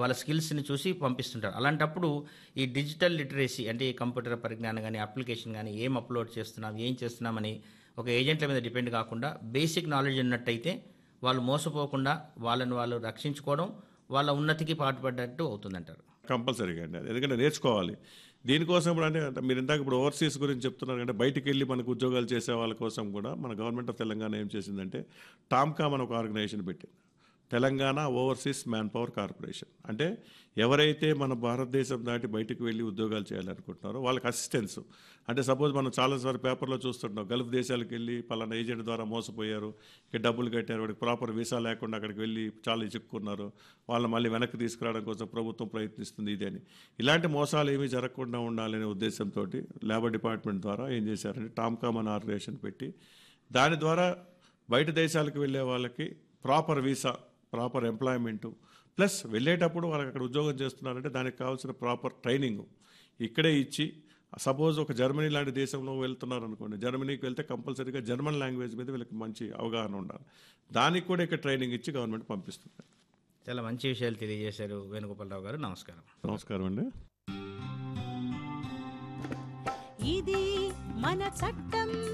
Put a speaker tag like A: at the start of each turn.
A: వాళ్ళ స్కిల్స్ని చూసి పంపిస్తుంటారు అలాంటప్పుడు ఈ డిజిటల్ లిటరసీ అంటే ఈ కంప్యూటర్ పరిజ్ఞానం కానీ అప్లికేషన్ కానీ ఏం అప్లోడ్ చేస్తున్నాం ఏం చేస్తున్నామని ఒక ఏజెంట్ల మీద డిపెండ్ కాకుండా బేసిక్ నాలెడ్జ్ ఉన్నట్టయితే వాళ్ళు మోసపోకుండా వాళ్ళని వాళ్ళు రక్షించుకోవడం వాళ్ళ ఉన్నతికి పాటుపడ్డట్టు అవుతుందంటారు
B: కంపల్సరీగా అండి అది ఎందుకంటే నేర్చుకోవాలి దీనికోసం ఇప్పుడు అంటే అంటే మీరు ఇందాక ఇప్పుడు ఓవర్సీస్ గురించి చెప్తున్నారు అంటే బయటికి వెళ్ళి మనకు ఉద్యోగాలు చేసే వాళ్ళ కోసం కూడా మన గవర్నమెంట్ ఆఫ్ తెలంగాణ ఏం చేసిందంటే టామ్కామ్ అని ఒక ఆర్గనైజేషన్ పెట్టింది Telangana overseas man power corporation అంటే ఎవరైతే మన భారతదేశం దాటి బయటికి వెళ్ళి ఉద్యోగాలు చేయాలనుకుంటున్నారో వాళ్ళకి అసిస్టెన్స్ అంటే సపోజ్ మనం చాలాసార్లు పేపర్లో చూస్తుంటాం గల్ఫ్ దేశాలకు వెళ్ళి పలానా ఏజెంట్ ద్వారా మోసపోయారు ఇక డబ్బులు కట్టారు వాడికి ప్రాపర్ వీసా లేకుండా అక్కడికి వెళ్ళి చాలా చిక్కుకున్నారు వాళ్ళని మళ్ళీ వెనక్కి తీసుకురావడం కోసం ప్రభుత్వం ప్రయత్నిస్తుంది ఇది అని ఇలాంటి మోసాలు ఏమీ జరగకుండా ఉండాలనే ఉద్దేశంతో లేబర్ డిపార్ట్మెంట్ ద్వారా ఏం చేశారంటే టామ్కామ్ అనే ఆర్గనైజేషన్ పెట్టి దాని ద్వారా బయట దేశాలకు వెళ్ళే వాళ్ళకి proper visa proper employment plus వెళ్ళేటప్పుడు వాళ్ళకి అక్కడ ఉద్యోగం చేస్తున్నారంటే దానికి కావాల్సిన ప్రాపర్ ట్రైనింగ్ ఇక్కడే ఇచ్చి సపోజ్ ఒక జర్మనీ లాంటి దేశంలో వెళ్తున్నారు అనుకోండి జర్మనీకి వెళ్తే కంపల్సరీగా జర్మన్ లాంగ్వేజ్ మీద వీళ్ళకి మంచి అవగాహన ఉండాలి దానికి కూడా ఇక్కడ ట్రైనింగ్ ఇచ్చి గవర్నమెంట్ పంపిస్తుంది
A: చాలా మంచి విషయాలు తెలియజేశారు వేణుగోపాలరావు గారు నమస్కారం
B: నమస్కారం అండి
C: ఇది మన చట్టం